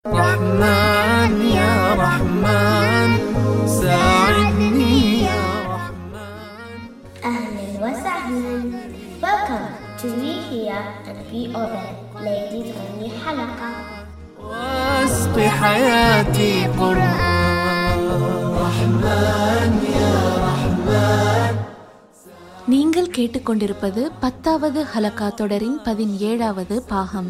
رحمن يا رحمن ساعدني يا رحمن أهلا وسهلا Welcome to We Here and We Obey Ladies Only حلقة واسق حياتي قرآن رحمن يا رحمن நீங்கள் கேட்டுக்கொண்டிருப்பது பத்தாவது ஹலகா தொடரின் பதினேழாவது பாகம்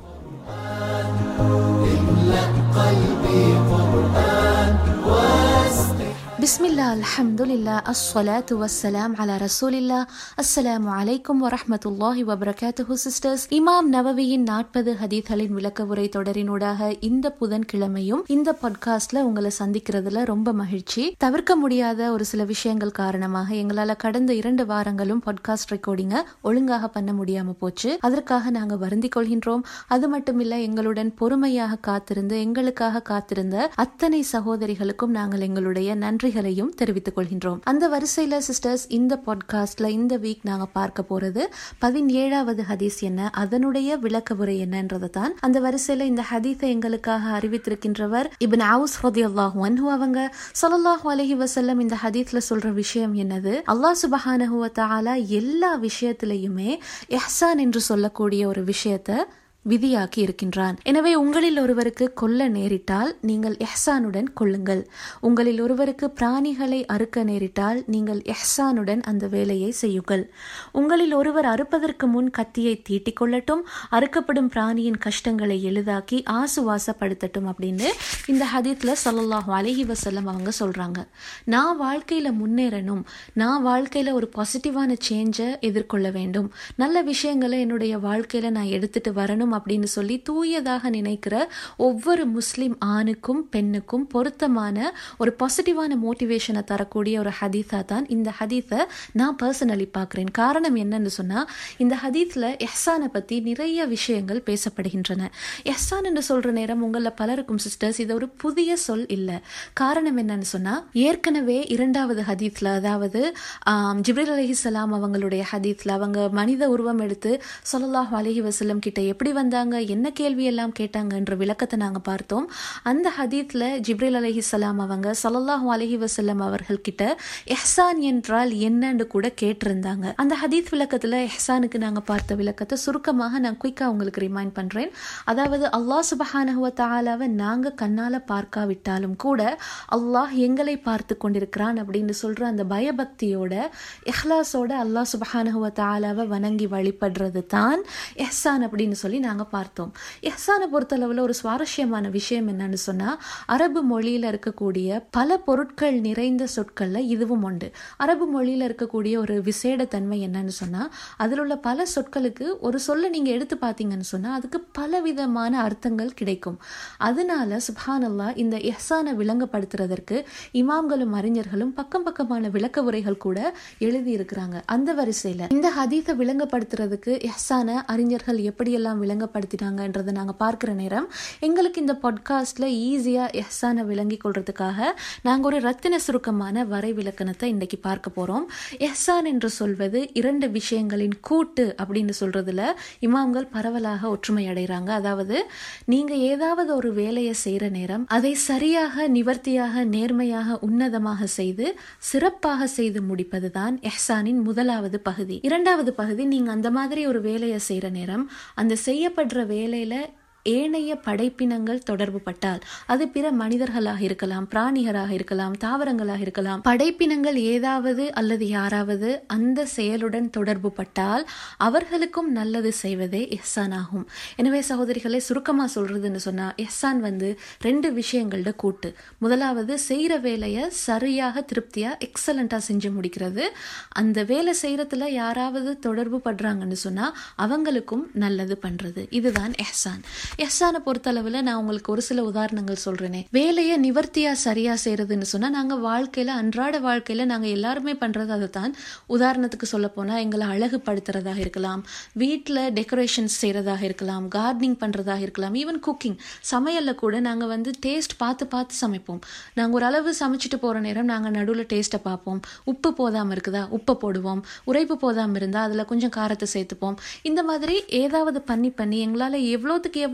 பிஸ்மில்லா அல்ஹம்துலில்லா அஸ்ஸலாத்து வஸ்ஸலாம் அலா ரசூலில்லா அஸ்ஸலாமு அலைக்கும் வரஹ்மத்துல்லாஹி வபரகாத்துஹு சிஸ்டர்ஸ் இமாம் நவவியின் நாற்பது ஹதீத்களின் விளக்க உரை தொடரினூடாக இந்த புதன்கிழமையும் இந்த பாட்காஸ்ட்ல உங்களை சந்திக்கிறதுல ரொம்ப மகிழ்ச்சி தவிர்க்க முடியாத ஒரு சில விஷயங்கள் காரணமாக எங்களால கடந்த இரண்டு வாரங்களும் பாட்காஸ்ட் ரெக்கார்டிங்க ஒழுங்காக பண்ண முடியாம போச்சு அதற்காக நாங்க வருந்திக் கொள்கின்றோம் அது மட்டுமில்ல எங்களுடன் பொறுமையாக காத்திருந்து எங்களுக்காக காத்திருந்த அத்தனை சகோதரிகளுக்கும் நாங்கள் எங்களுடைய நன்றிகளையும் தெரிவித்துக் கொள்கின்றோம் அந்த வரிசையில சிஸ்டர்ஸ் இந்த பாட்காஸ்ட்ல இந்த வீக் நாங்க பார்க்க போறது பதினேழாவது ஹதீஸ் என்ன அதனுடைய விளக்க உரை என்னன்றதை தான் அந்த வரிசையில இந்த ஹதீஸை எங்களுக்காக அறிவித்திருக்கின்றவர் இப்ன் அவுஸ் ரதியல்லாஹு அன்ஹு அவங்க ஸல்லல்லாஹு அலைஹி வஸல்லம் இந்த ஹதீஸ்ல சொல்ற விஷயம் என்னது அல்லாஹ் சுபஹானஹு வ தஆலா எல்லா விஷயத்திலையுமே இஹ்சான் என்று சொல்லக்கூடிய ஒரு விஷயத்தை விதியாக்கி இருக்கின்றான் எனவே உங்களில் ஒருவருக்கு கொல்ல நேரிட்டால் நீங்கள் எஹ்சானுடன் கொள்ளுங்கள் உங்களில் ஒருவருக்கு பிராணிகளை அறுக்க நேரிட்டால் நீங்கள் எஹ்சானுடன் அந்த வேலையை செய்யுங்கள் உங்களில் ஒருவர் அறுப்பதற்கு முன் கத்தியை தீட்டிக் கொள்ளட்டும் அறுக்கப்படும் பிராணியின் கஷ்டங்களை எளிதாக்கி ஆசுவாசப்படுத்தட்டும் அப்படின்னு இந்த ஹதீத்ல ஸல்லல்லாஹு அலைஹி வஸல்லம் அவங்க சொல்றாங்க நான் வாழ்க்கையில முன்னேறணும் நான் வாழ்க்கையில ஒரு பாசிட்டிவான சேஞ்சை எதிர்கொள்ள வேண்டும் நல்ல விஷயங்களை என்னுடைய வாழ்க்கையில நான் எடுத்துட்டு வரணும் அப்படின்னு சொல்லி தூயதாக நினைக்கிற ஒவ்வொரு முஸ்லிம் ஆணுக்கும் பெண்ணுக்கும் பொருத்தமான ஒரு பாசிட்டிவான மோட்டிவேஷனை தரக்கூடிய ஒரு ஹதீஸா தான் இந்த ஹதீஸை நான் பர்சனலி பார்க்கிறேன் காரணம் என்னன்னு சொன்னா இந்த ஹதீஸ்ல எஹ்சானை பத்தி நிறைய விஷயங்கள் பேசப்படுகின்றன எஹ்சான் என்று சொல்ற நேரம் உங்கள பலருக்கும் சிஸ்டர்ஸ் இது ஒரு புதிய சொல் இல்ல காரணம் என்னன்னு சொன்னா ஏற்கனவே இரண்டாவது ஹதீஸ்ல அதாவது ஆம், ஜிப்ரீல் அலைஹிஸ்ஸலாம் அவங்களுடைய ஹதீஸ்ல அவங்க மனித உருவம் எடுத்து ஸல்லல்லாஹு அலைஹி வஸல்லம் கிட்ட எப்படி வந்தாங்க என்ன கேள்வி எல்லாம் கேட்டாங்கன்ற விளக்கத்தை நாங்க பார்த்தோம் அந்த ஹதீஸ்ல ஜிப்ரீல் அலைஹிஸ்ஸலாம் அவங்க ஸல்லல்லாஹு அலைஹி வஸல்லம் அவர்கள் கிட்ட எஹ்சான் என்றால் என்னன்னு கூட கேட்டிருந்தாங்க அந்த ஹதீஸ் விளக்கத்துல எஹ்சானுக்கு நாங்க பார்த்த விளக்கத்தை சுருக்கமாக நான் குயிக்கா உங்களுக்கு ரிமைண்ட் பண்றேன் அதாவது அல்லாஹ் சுபஹானஹு வ தஆலாவை நாங்க கண்ணால பார்க்காவிட்டாலும் கூட அல்லாஹ் எங்களை பார்த்து கொண்டிருக்கிறான் அப்படின்னு சொல்ற அந்த பயபக்தியோட இஹ்லாஸோட அல்லாஹ் சுபஹானஹு வ தஆலாவை வணங்கி வழிபடுறது தான் எஹ்சான் அப்படின்னு சொல்லி நாங்க பார்த்தோம் எஹ்சானை பொறுத்தளவுல ஒரு சுவாரஸ்யமான விஷயம் என்னன்னு சொன்னா அரபு மொழியில இருக்கக்கூடிய பல பொருட்கள் நிறைந்த சொற்கள்ல இதுவும் உண்டு அரபு மொழியில இருக்கக்கூடிய ஒரு விசேட தன்மை என்னன்னு சொன்னா அதில் உள்ள பல சொற்களுக்கு ஒரு சொல்ல நீங்க எடுத்து பார்த்தீங்கன்னு சொன்னா அதுக்கு பலவிதமான அர்த்தங்கள் கிடைக்கும் அதனால சுப்ஹானல்லாஹ் இந்த இஹ்சானை விளங்கப்படுத்துறதற்கு இமாம்களும் அறிஞர்களும் பக்கம் பக்கமான விளக்க உரைகள் கூட எழுதி இருக்கிறாங்க அந்த வரிசையில இந்த ஹதீஸை விளங்கப்படுத்துறதுக்கு இஹ்சானை அறிஞர்கள் எப்படியெல்லாம் விளங்கப்படுத்தினாங்கன்றதை நாங்க பார்க்கிற நேரம் எங்களுக்கு இந்த பாட்காஸ்ட்ல ஈஸியா இஹ்சானை விளங்கி கொள்றதுக்காக நாங்க ஒரு ரத்தின சுருக்கமான வரை விளக்கணத்தை இன்னைக்கு பார்க்க போறோம் இஹ்சான் என்று சொல்வது இரண்டு விஷயங்களின் கூட்டு அப்படின்னு சொல்றதுல இமாம்கள் பரவலாக ஒற்றுமை அடைகிறாங்க அதாவது நீங்க ஏதாவது ஒரு வேலையை செய்யற நேரம் அதை சரியாக நிவர்த்தியாக நேர்மையாக உன்னதமாக செய்து சிறப்பாக செய்து முடிப்பதுதான் எஹ்சானின் முதலாவது பகுதி இரண்டாவது பகுதி நீங்க அந்த மாதிரி ஒரு வேலையை செய்யற நேரம் அந்த செய்யப்படுற வேலையில ஏனைய படைப்பினங்கள் தொடர்பு பட்டால் அது பிற மனிதர்களாக இருக்கலாம் பிராணிகளாக இருக்கலாம் தாவரங்களாக இருக்கலாம் படைப்பினங்கள் ஏதாவது அல்லது யாராவது அந்த செயலுடன் தொடர்பு பட்டால் அவர்களுக்கும் நல்லது செய்வதே இஹ்சான் ஆகும் எனவே சகோதரிகளை சுருக்கமா சொல்றதுன்னு சொன்னா இஹ்சான் வந்து ரெண்டு விஷயங்களோட கூட்டு முதலாவது செய்யற வேலையை சரியாக திருப்தியா எக்ஸலண்டா செஞ்சு முடிக்கிறது அந்த வேலை செய்யறதுல யாராவது தொடர்பு படுறாங்கன்னு சொன்னா அவங்களுக்கும் நல்லது பண்றது இதுதான் எஹ்சான் எஹ்சானை பொறுத்தளவில் நான் உங்களுக்கு ஒரு சில உதாரணங்கள் சொல்றேனே வேலையை நிவர்த்தியா சரியா செய்யறதுன்னு சொன்னா நாங்க வாழ்க்கையில அன்றாட வாழ்க்கையில நாங்க எல்லாருமே பண்றது அதுதான் உதாரணத்துக்கு சொல்ல போனா எங்களை அழகுபடுத்துறதாக இருக்கலாம் வீட்டில் டெக்கரேஷன்ஸ் செய்யறதாக இருக்கலாம் கார்டனிங் பண்றதாக இருக்கலாம் ஈவன் குக்கிங் சமையல்ல கூட நாங்க வந்து டேஸ்ட் பார்த்து பார்த்து சமைப்போம் நாங்க ஒரு அளவு சமைச்சிட்டு போற நேரம் நாங்க நடுவில் டேஸ்ட்டை பார்ப்போம் உப்பு போதாம இருக்குதா உப்பை போடுவோம் உரைப்பு போதாம இருந்தா அதுல கொஞ்சம் காரத்தை சேர்த்துப்போம் இந்த மாதிரி ஏதாவது பண்ணி பண்ணி எங்களால எவ்வளோத்துக்கு எவ்வளோ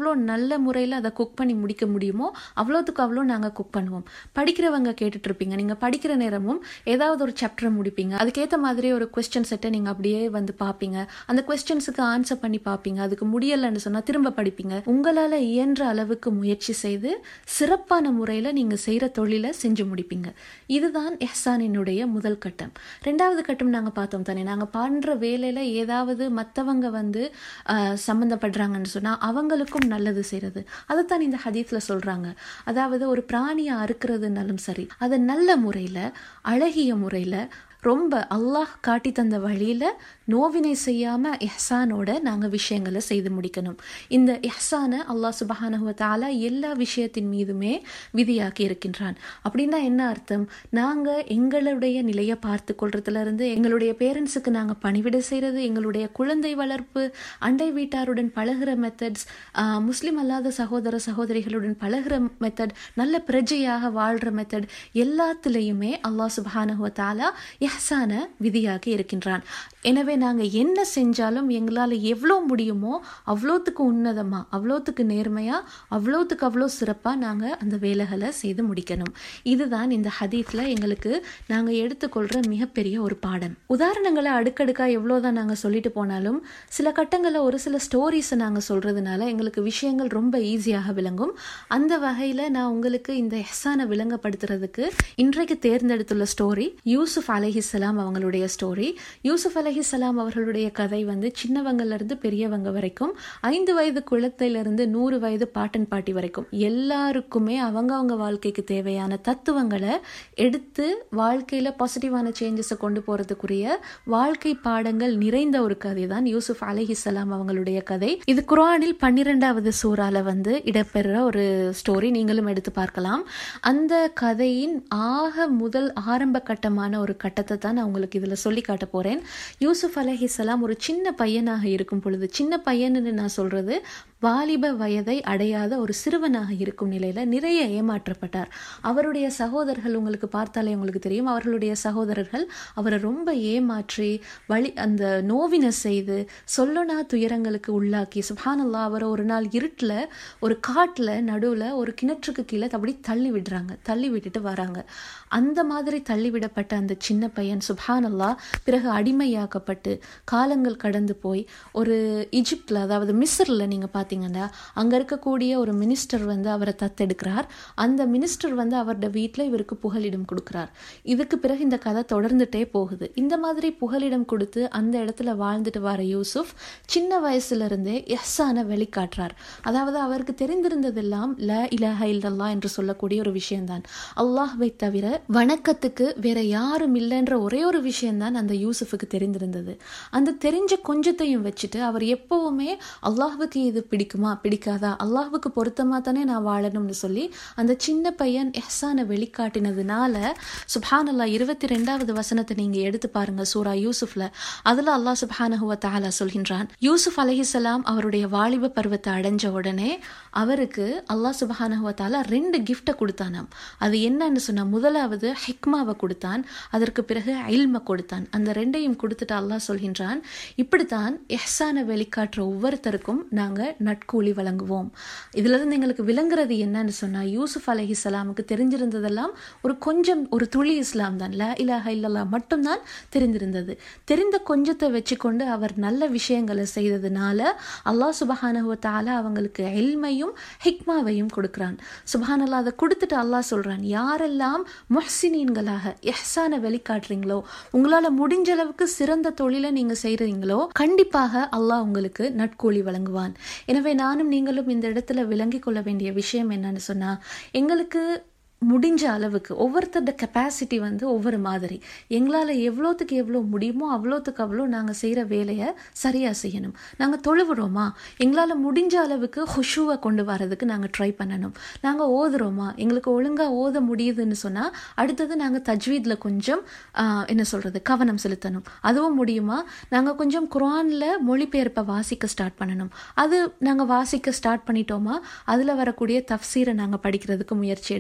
எவ்வளோ நல்ல முறையில் அதை குக் பண்ணி முடிக்க முடியுமோ அவ்வளோத்துக்கு அவ்வளோ நாங்கள் குக் பண்ணுவோம் படிக்கிறவங்க கேட்டுட்டு இருப்பீங்க நீங்கள் படிக்கிற நேரமும் ஏதாவது ஒரு சாப்டரை முடிப்பீங்க அதுக்கேற்ற மாதிரி ஒரு கொஸ்டின் செட்டை நீங்கள் அப்படியே வந்து பார்ப்பீங்க அந்த கொஸ்டின்ஸுக்கு ஆன்சர் பண்ணி பார்ப்பீங்க அதுக்கு முடியலைன்னு சொன்னால் திரும்ப படிப்பீங்க உங்களால் இயன்ற அளவுக்கு முயற்சி செய்து சிறப்பான முறையில் நீங்கள் செய்கிற தொழிலை செஞ்சு முடிப்பீங்க இதுதான் எஹ்சானினுடைய முதல் கட்டம் ரெண்டாவது கட்டம் நாங்கள் பார்த்தோம் தானே நாங்கள் பண்ணுற வேலையில் ஏதாவது மற்றவங்க வந்து ஆஹ், சம்மந்தப்படுறாங்கன்னு சொன்னால் அவங்களுக்கும் நல்லது செய்கிறது அதைத்தான் இந்த ஹதீஸில் சொல்கிறாங்க அதாவது ஒரு பிராணியை அறுக்கிறதுனாலும் சரி அதை நல்ல முறையில் அழகிய முறையில் ரொம்ப அல்லாஹ் காட்டி தந்த வழியில் நோவினை செய்யாமல் இஹ்சானோட நாங்கள் விஷயங்களை செய்து முடிக்கணும் இந்த இஹ்சானை அல்லாஹ் சுபஹானஹுவ தஆலா எல்லா விஷயத்தின் மீதுமே விதியாக்கி இருக்கின்றான் அப்படின்னா என்ன அர்த்தம் நாங்கள் எங்களுடைய நிலையை பார்த்து கொள்றதுல இருந்து எங்களுடைய பேரண்ட்ஸுக்கு நாங்கள் பணிவிடை செய்கிறது எங்களுடைய குழந்தை வளர்ப்பு அண்டை வீட்டாருடன் பழகுற மெத்தட்ஸ் முஸ்லிம் அல்லாத சகோதர சகோதரிகளுடன் பழகுற மெத்தட் நல்ல பிரஜையாக வாழ்கிற மெத்தட் எல்லாத்துலேயுமே அல்லாஹ் சுபஹானஹுவ தஆலா இஹ்சான விதியாக்கி இருக்கின்றான் எனவே நாங்கள் என்ன செஞ்சாலும் எங்களால் எவ்வளோ முடியுமோ அவ்வளோத்துக்கு உன்னதமாக அவ்வளோத்துக்கு நேர்மையாக அவ்வளோத்துக்கு அவ்வளோ சிறப்பாக நாங்கள் அந்த வேலைகளை செய்து முடிக்கணும் இதுதான் இந்த ஹதீஸில் எங்களுக்கு நாங்கள் எடுத்துக்கொள்கிற மிகப்பெரிய ஒரு பாடம் உதாரணங்களை அடுக்கடுக்காக எவ்வளோ தான் நாங்கள் சொல்லிட்டு போனாலும் சில கட்டங்களில் ஒரு சில ஸ்டோரிஸை நாங்கள் சொல்கிறதுனால எங்களுக்கு விஷயங்கள் ரொம்ப ஈஸியாக விளங்கும் அந்த வகையில் நான் உங்களுக்கு இந்த எஹ்சானை விளங்கப்படுத்துறதுக்கு இன்றைக்கு தேர்ந்தெடுத்துள்ள ஸ்டோரி யூசுப் அலைஹிஸ்ஸலாம் அவங்களுடைய ஸ்டோரி யூசுப் அலைஹிஸ்ஸலாம் அவர்களுடைய கதை வந்து சின்னவங்கள்ல இருந்து பெரியவங்க வரைக்கும் ஐந்து வயது குழந்தையிலிருந்து நூறு வயது பாட்டன் பாட்டி வரைக்கும் எல்லாருக்குமே அவங்க அவங்க வாழ்க்கைக்கு தேவையான தத்துவங்களை எடுத்து வாழ்க்கையில பாசிட்டிவான சேஞ்சஸை கொண்டு போறதுக்குரிய வாழ்க்கை பாடங்கள் நிறைந்த ஒரு கதை தான் யூசுப் அலைஹிஸ்ஸலாம் அவங்களுடைய கதை இது குர்ஆனில் பன்னிரெண்டாவது சூறால வந்து இடம்பெற ஒரு ஸ்டோரி நீங்களும் எடுத்து பார்க்கலாம் அந்த கதையின் ஆக முதல் ஆரம்ப கட்டமான ஒரு கட்டத்தை தான் நான் உங்களுக்கு இதில் சொல்லி காட்ட போகிறேன் யூசுப் அலைஹிஸ்ஸலாம் ஒரு சின்ன பையனாக இருக்கும் பொழுது சின்ன பையன்னு நான் சொல்கிறது வாலிப வயதை அடையாத ஒரு சிறுவனாக இருக்கும் நிலையில் நிறைய ஏமாற்றப்பட்டார் அவருடைய சகோதரர்கள் உங்களுக்கு பார்த்தாலே உங்களுக்கு தெரியும் அவர்களுடைய சகோதரர்கள் அவரை ரொம்ப ஏமாற்றி வழி அந்த நோவினை செய்து சொல்லனா துயரங்களுக்கு உள்ளாக்கி சுபானல்லா அவரை ஒரு நாள் இருட்டில் ஒரு காட்டில் நடுவில் ஒரு கிணற்றுக்கு கீழே அப்படி தள்ளி விடுறாங்க தள்ளி விட்டுட்டு வராங்க அந்த மாதிரி தள்ளிவிடப்பட்ட அந்த சின்ன பையன் சுபானல்லா பிறகு அடிமையாக்கப்பட்டு காலங்கள் கடந்து போய் ஒரு ஈஜிப்டில் அதாவது மிஸ்ரில் நீங்கள் பார்த்தீங்கன்னா அங்கே இருக்கக்கூடிய ஒரு மினிஸ்டர் வந்து அவரை தத்தெடுக்கிறார் அந்த மினிஸ்டர் வந்து அவரோட வீட்டில் இவருக்கு புகலிடம் கொடுக்குறார் இதுக்கு பிறகு இந்த கதை தொடர்ந்துட்டே போகுது இந்த மாதிரி புகலிடம் கொடுத்து அந்த இடத்துல வாழ்ந்துட்டு வர யூசுப் சின்ன வயசுல இருந்தே எஹ்சான வெளிக்காட்டுறார் அதாவது அவருக்கு தெரிந்திருந்ததெல்லாம் ல இலஹ இல்லல்லா என்று சொல்லக்கூடிய ஒரு விஷயம்தான் அல்லாஹ்வை தவிர வணக்கத்துக்கு வேற யாரும் இல்லைன்ற ஒரே ஒரு விஷயம்தான் அந்த யூசுஃபுக்கு தெரிந்திருந்தது அந்த தெரிஞ்ச கொஞ்சத்தையும் வச்சுட்டு அவர் எப்பவுமே அல்லாஹ்வுக்கு இது பிடிக்குமா பிடிக்காதா அல்லாஹ்வுக்கு பொருத்தமா தானே நான் வாழணும்னு சொல்லி அந்த சின்ன பையன் எஹ்சானை வெளிக்காட்டினதுனால சுப்ஹான் அல்லாஹ் இருபத்தி ரெண்டாவது வசனத்தை நீங்க எடுத்து பாருங்க சூரா யூசுஃப்ல அதுல அல்லாஹ் சுப்ஹானஹு வ தஆலா சொல்கின்றான் யூசுப் அலைஹிஸ்ஸலாம் அவருடைய வாலிப பருவத்தை அடைஞ்ச உடனே அவருக்கு அல்லாஹ் சுப்ஹானஹு வ தஆலா ரெண்டு கிஃப்ட்டை கொடுத்தானாம் அது என்னன்னு சொன்னா முதலாவது ஹிக்மாவை கொடுத்தான் அதற்கு பிறகு இல்ம கொடுத்தான் அந்த ரெண்டையும் கொடுத்துட்டு அல்லாஹ் சொல்கின்றான் இப்படித்தான் எஹ்சானை வெளிக்காட்டுற ஒவ்வொருத்தருக்கும் நாங்க நட்கூலி வழங்குவோம் இதுல இருந்து எங்களுக்கு விளங்குறது என்னன்னு சொன்னா யூசுப் அலைஹிஸ்ஸலாமுக்கு தெரிஞ்சிருந்ததெல்லாம் ஒரு கொஞ்சம் ஒரு துளி இஸ்லாம் தான் லா இலாஹ இல்லல்லா மட்டும்தான் தெரிந்திருந்தது தெரிந்த கொஞ்சத்தை வச்சுக்கொண்டு அவர் நல்ல விஷயங்களை செய்ததுனால அல்லாஹ் சுபஹானஹு வ தஆலா அவங்களுக்கு எல்மையும் ஹிக்மாவையும் கொடுக்குறான் சுபஹானல்லா அதை கொடுத்துட்டு அல்லாஹ் சொல்றான் யாரெல்லாம் முஹ்சினீன்களாக எஹ்சானை வெளிக்காட்டுறீங்களோ உங்களால முடிஞ்ச அளவுக்கு சிறந்த தொழிலை நீங்க செய்றீங்களோ கண்டிப்பாக அல்லாஹ் உங்களுக்கு நட்கூலி வழங்குவான் எனவே நானும் நீங்களும் இந்த இடத்துல விளங்கிக் கொள்ள வேண்டிய விஷயம் என்னன்னு சொன்னா எங்களுக்கு முடிஞ்ச அளவுக்கு ஒவ்வொருத்தரோட கெப்பாசிட்டி வந்து ஒவ்வொரு மாதிரி எங்களால் எவ்வளோத்துக்கு எவ்வளோ முடியுமோ அவ்வளோத்துக்கு அவ்வளோ நாங்கள் செய்கிற வேலையை சரியாக செய்யணும் நாங்கள் தொழுவுறோமா எங்களால் முடிஞ்ச அளவுக்கு ஹுஷுவை கொண்டு வரதுக்கு நாங்கள் ட்ரை பண்ணணும் நாங்கள் ஓதுறோமா எங்களுக்கு ஒழுங்காக ஓத முடியுதுன்னு சொன்னால் அடுத்தது நாங்கள் தஜ்வீதில் கொஞ்சம் ஆஹ், என்ன சொல்கிறது கவனம் செலுத்தணும் அதுவும் முடியுமா நாங்கள் கொஞ்சம் குர்ஆனில் மொழிபெயர்ப்பை வாசிக்க ஸ்டார்ட் பண்ணணும் அது நாங்கள் வாசிக்க ஸ்டார்ட் பண்ணிட்டோமா அதில் வரக்கூடிய தஃப்சீரை நாங்கள் படிக்கிறதுக்கு முயற்சி எடுக்கணும்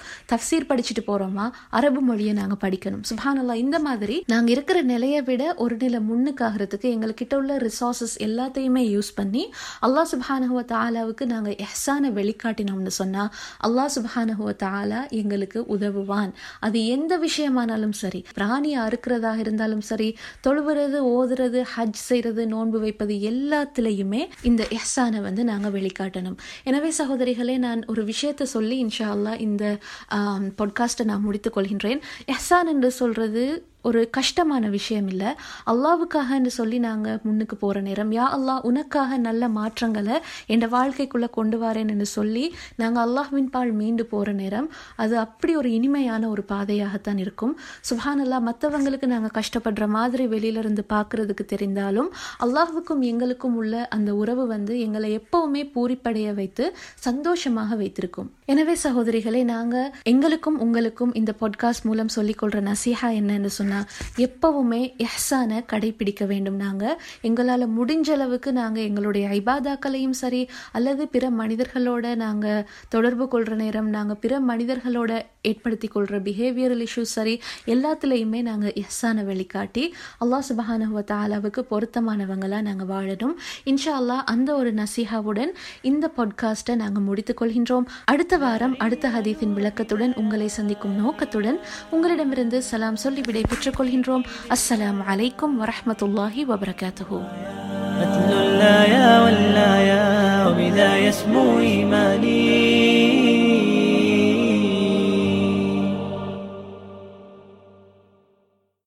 தஃசீர் படிச்சுட்டு போறோமா அரபு மொழியை நாங்க படிக்கணும் சுபானல்லா இந்த மாதிரி நாங்க இருக்கிற நிலையை விட ஒரு நிலை முன்னுக்காகிறதுக்கு எங்ககிட்ட உள்ள ரிசோர்சஸ் எல்லாத்தையுமே யூஸ் பண்ணி அல்லாஹ் சுபானஹுவ தாலாவுக்கு நாங்க எஹ்சானை வெளிக்காட்டினோம்னு சொன்னா அல்லாஹ் சுபானஹுவ தாலா எங்களுக்கு உதவுவான் அது எந்த விஷயமானாலும் சரி பிராணியா அறுக்கிறதாக இருந்தாலும் சரி தொழுவுறது ஓதுறது ஹஜ் செய்யறது நோன்பு வைப்பது எல்லாத்துலேயுமே இந்த எஹ்சானை வந்து நாங்க வெளிக்காட்டணும் எனவே சகோதரிகளே நான் ஒரு விஷயத்தை சொல்லி இன்ஷா அல்லாஹ் இந்த பாட்காஸ்ட்டை நான் முடித்துக் கொள்கின்றேன் எஹ்சான் என்று சொல்றது ஒரு கஷ்டமான விஷயம் இல்லை அல்லாவுக்காகன்னு சொல்லி நாங்கள் முன்னுக்கு போகிற நேரம் யா அல்லாஹ் உனக்காக நல்ல மாற்றங்களை என் வாழ்க்கைக்குள்ளே கொண்டு வரேன்னு சொல்லி நாங்கள் அல்லாஹ்வின் பால் மீண்டு போகிற நேரம் அது அப்படி ஒரு இனிமையான ஒரு பாதையாகத்தான் இருக்கும் சுஹான் அல்லா மற்றவங்களுக்கு நாங்கள் கஷ்டப்படுற மாதிரி வெளியிலிருந்து பார்க்கறதுக்கு தெரிந்தாலும் அல்லாஹுக்கும் எங்களுக்கும் உள்ள அந்த உறவு வந்து எங்களை எப்பவுமே பூரிப்படைய வைத்து சந்தோஷமாக வைத்திருக்கும் எனவே சகோதரிகளே நாங்கள் எங்களுக்கும் உங்களுக்கும் இந்த பாட்காஸ்ட் மூலம் சொல்லிக்கொள்கிற நசீஹா என்னன்னு சொன்னால் எப்பவுமே எஹ்சானை கடைபிடிக்க வேண்டும் நாங்கள் எங்களால் முடிஞ்ச அளவுக்கு நாங்கள் எங்களுடைய ஐபாதாக்களையும் சரி அல்லது பிற மனிதர்களோட நாங்கள் தொடர்பு கொள்கிற நேரம் நாங்கள் பிற மனிதர்களோட ஏற்படுத்தி கொள்கிற பிஹேவியரல் இஷ்யூஸ் சரி எல்லாத்துலேயுமே நாங்கள் எஹ்சானை வெளிக்காட்டி அல்லாஹ் சுபஹானஹுவ தாலாவுக்கு பொருத்தமானவங்களாக நாங்கள் வாழணும் இன்ஷா அல்லாஹ் அந்த ஒரு நசீஹாவுடன் இந்த பாட்காஸ்ட்டை நாங்கள் முடித்துக் கொள்கின்றோம் அடுத்த வாரம் அடுத்த ஹதீஸின் விளக்கத்துடன் உங்களை சந்திக்கும் நோக்கத்துடன் உங்களிடமிருந்து சலாம் சொல்லி விடை பெற்றுக் கொள்கின்றோம் அஸ்ஸலாமு அலைக்கும் வரஹ்மத்துல்லாஹி வபரகாத்துஹூ مثل اللايا واللايا وبذا يسمو إيماني